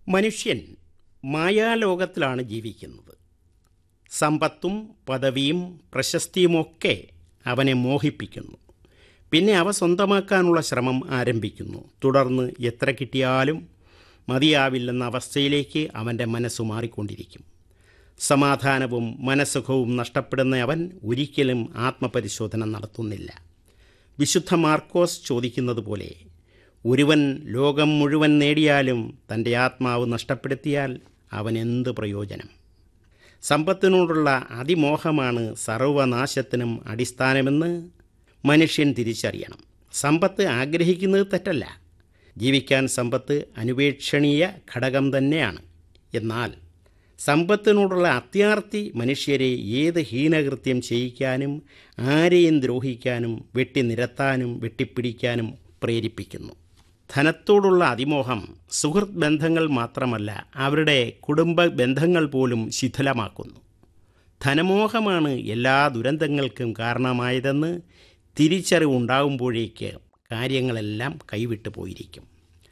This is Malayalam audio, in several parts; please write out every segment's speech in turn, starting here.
മനുഷ്യൻ മായാലോകത്തിലാണ് ജീവിക്കുന്നത് സമ്പത്തും പദവിയും പ്രശസ്തിയുമൊക്കെ അവനെ മോഹിപ്പിക്കുന്നു പിന്നെ അവ സ്വന്തമാക്കാനുള്ള ശ്രമം ആരംഭിക്കുന്നു തുടർന്ന് എത്ര കിട്ടിയാലും മതിയാവില്ലെന്ന അവസ്ഥയിലേക്ക് അവൻ്റെ മനസ്സ് മാറിക്കൊണ്ടിരിക്കും സമാധാനവും മനസ്സുഖവും നഷ്ടപ്പെടുന്ന അവൻ ഒരിക്കലും ആത്മപരിശോധന നടത്തുന്നില്ല വിശുദ്ധ മാർക്കോസ് ചോദിക്കുന്നത് പോലെ ഒരുവൻ ലോകം മുഴുവൻ നേടിയാലും തൻ്റെ ആത്മാവ് നഷ്ടപ്പെടുത്തിയാൽ അവൻ എന്ത് പ്രയോജനം സമ്പത്തിനോടുള്ള അതിമോഹമാണ് സർവനാശത്തിനും അടിസ്ഥാനമെന്ന് മനുഷ്യൻ തിരിച്ചറിയണം സമ്പത്ത് ആഗ്രഹിക്കുന്നത് തെറ്റല്ല ജീവിക്കാൻ സമ്പത്ത് അനുപേക്ഷണീയ ഘടകം തന്നെയാണ് എന്നാൽ സമ്പത്തിനോടുള്ള അത്യാർത്തി മനുഷ്യരെ ഏത് ഹീനകൃത്യം ചെയ്യിക്കാനും ആരെയും ദ്രോഹിക്കാനും വെട്ടിനിരത്താനും വെട്ടിപ്പിടിക്കാനും പ്രേരിപ്പിക്കുന്നു ധനത്തോടുള്ള അതിമോഹം സുഹൃത്ത് ബന്ധങ്ങൾ മാത്രമല്ല അവരുടെ കുടുംബ ബന്ധങ്ങൾ പോലും ശിഥിലമാക്കുന്നു ധനമോഹമാണ് എല്ലാ ദുരന്തങ്ങൾക്കും കാരണമായതെന്ന് തിരിച്ചറിവുണ്ടാകുമ്പോഴേക്ക് കാര്യങ്ങളെല്ലാം കൈവിട്ടു പോയിരിക്കും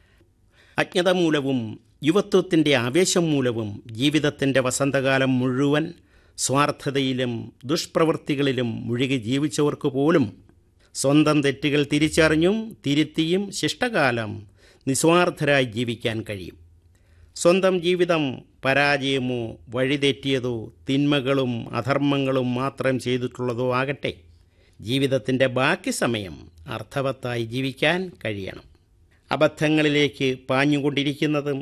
അജ്ഞത മൂലവും യുവത്വത്തിൻ്റെ ആവേശം മൂലവും ജീവിതത്തിൻ്റെ വസന്തകാലം മുഴുവൻ സ്വാർത്ഥതയിലും ദുഷ്പ്രവൃത്തികളിലും മുഴുകി ജീവിച്ചവർക്ക് പോലും സ്വന്തം തെറ്റുകൾ തിരിച്ചറിഞ്ഞും തിരുത്തിയും ശിഷ്ടകാലം നിസ്വാർത്ഥരായി ജീവിക്കാൻ കഴിയും സ്വന്തം ജീവിതം പരാജയമോ വഴിതെറ്റിയതോ തിന്മകളും അധർമ്മങ്ങളും മാത്രം ചെയ്തിട്ടുള്ളതോ ആകട്ടെ ജീവിതത്തിൻ്റെ ബാക്കി സമയം അർത്ഥവത്തായി ജീവിക്കാൻ കഴിയണം അബദ്ധങ്ങളിലേക്ക് പാഞ്ഞുകൊണ്ടിരിക്കുന്നതും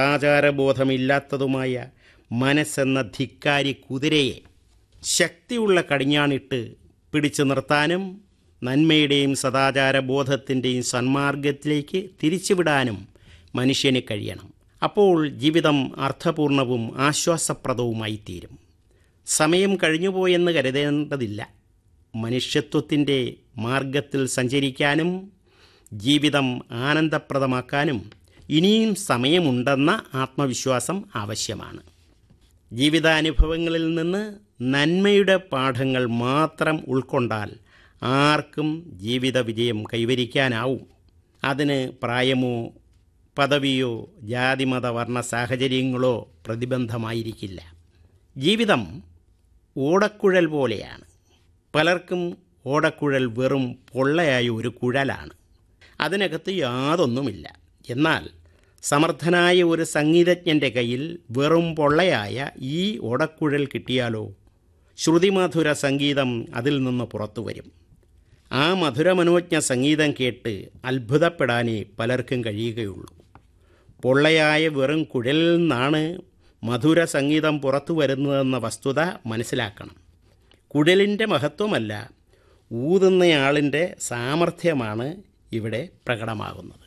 സദാചാരബോധമില്ലാത്തതുമായ മനസ്സെന്ന ധിക്കാരി കുതിരയെ ശക്തിയുള്ള കടിഞ്ഞാണിട്ട് പിടിച്ചു നിർത്താനും നന്മയുടെയും സദാചാരബോധത്തിൻ്റെയും സന്മാർഗത്തിലേക്ക് തിരിച്ചുവിടാനും മനുഷ്യന് കഴിയണം അപ്പോൾ ജീവിതം അർത്ഥപൂർണവും ആശ്വാസപ്രദവുമായി തീരും സമയം കഴിഞ്ഞുപോയെന്ന് കരുതേണ്ടതില്ല മനുഷ്യത്വത്തിൻ്റെ മാർഗത്തിൽ സഞ്ചരിക്കാനും ജീവിതം ആനന്ദപ്രദമാക്കാനും ഇനിയും സമയമുണ്ടെന്ന ആത്മവിശ്വാസം ആവശ്യമാണ് ജീവിതാനുഭവങ്ങളിൽ നിന്ന് നന്മയുടെ പാഠങ്ങൾ മാത്രം ഉൾക്കൊണ്ടാൽ ആർക്കും ജീവിത വിജയം കൈവരിക്കാനാവും അതിന് പ്രായമോ പദവിയോ ജാതിമത വർണ്ണ സാഹചര്യങ്ങളോ പ്രതിബന്ധമായിരിക്കില്ല ജീവിതം ഓടക്കുഴൽ പോലെയാണ് പലർക്കും ഓടക്കുഴൽ വെറും പൊള്ളയായ ഒരു കുഴലാണ് അതിനകത്ത് യാതൊന്നുമില്ല എന്നാൽ സമർത്ഥനായ ഒരു സംഗീതജ്ഞൻ്റെ കയ്യിൽ വെറും പൊള്ളയായ ഈ ഓടക്കുഴൽ കിട്ടിയാലോ ശ്രുതിമധുര സംഗീതം അതിൽ നിന്ന് പുറത്തു വരും ആ മധുരമനോജ്ഞ സംഗീതം കേട്ട് അത്ഭുതപ്പെടാനേ പലർക്കും കഴിയുകയുള്ളൂ പൊള്ളയായ വെറും കുഴലിൽ നിന്നാണ് മധുര സംഗീതം പുറത്തു വരുന്നതെന്ന വസ്തുത മനസ്സിലാക്കണം കുഴലിൻ്റെ മഹത്വമല്ല ഊതുന്നയാളിൻ്റെ സാമർഥ്യമാണ് ഇവിടെ പ്രകടമാകുന്നത്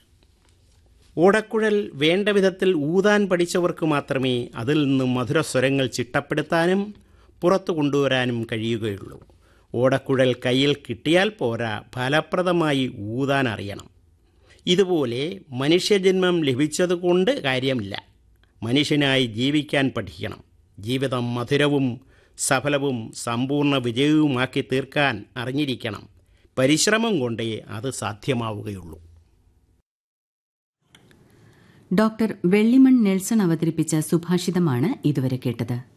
ഓടക്കുഴൽ വേണ്ട വിധത്തിൽ ഊതാൻ പഠിച്ചവർക്ക് മാത്രമേ അതിൽ നിന്നും മധുരസ്വരങ്ങൾ ചിട്ടപ്പെടുത്താനും പുറത്തു കൊണ്ടുവരാനും കഴിയുകയുള്ളൂ ഓടക്കുഴൽ കയ്യിൽ കിട്ടിയാൽ പോരാ ഫലപ്രദമായി ഊതാൻ അറിയണം ഇതുപോലെ മനുഷ്യജന്മം ലഭിച്ചതുകൊണ്ട് കാര്യമില്ല മനുഷ്യനായി ജീവിക്കാൻ പഠിക്കണം ജീവിതം മധുരവും സഫലവും സമ്പൂർണ്ണ വിജയവുമാക്കി തീർക്കാൻ അറിഞ്ഞിരിക്കണം പരിശ്രമം കൊണ്ടേ അത് സാധ്യമാവുകയുള്ളൂ ഡോക്ടർ വെള്ളിമൺ നെൽസൺ അവതരിപ്പിച്ച സുഭാഷിതമാണ് ഇതുവരെ കേട്ടത്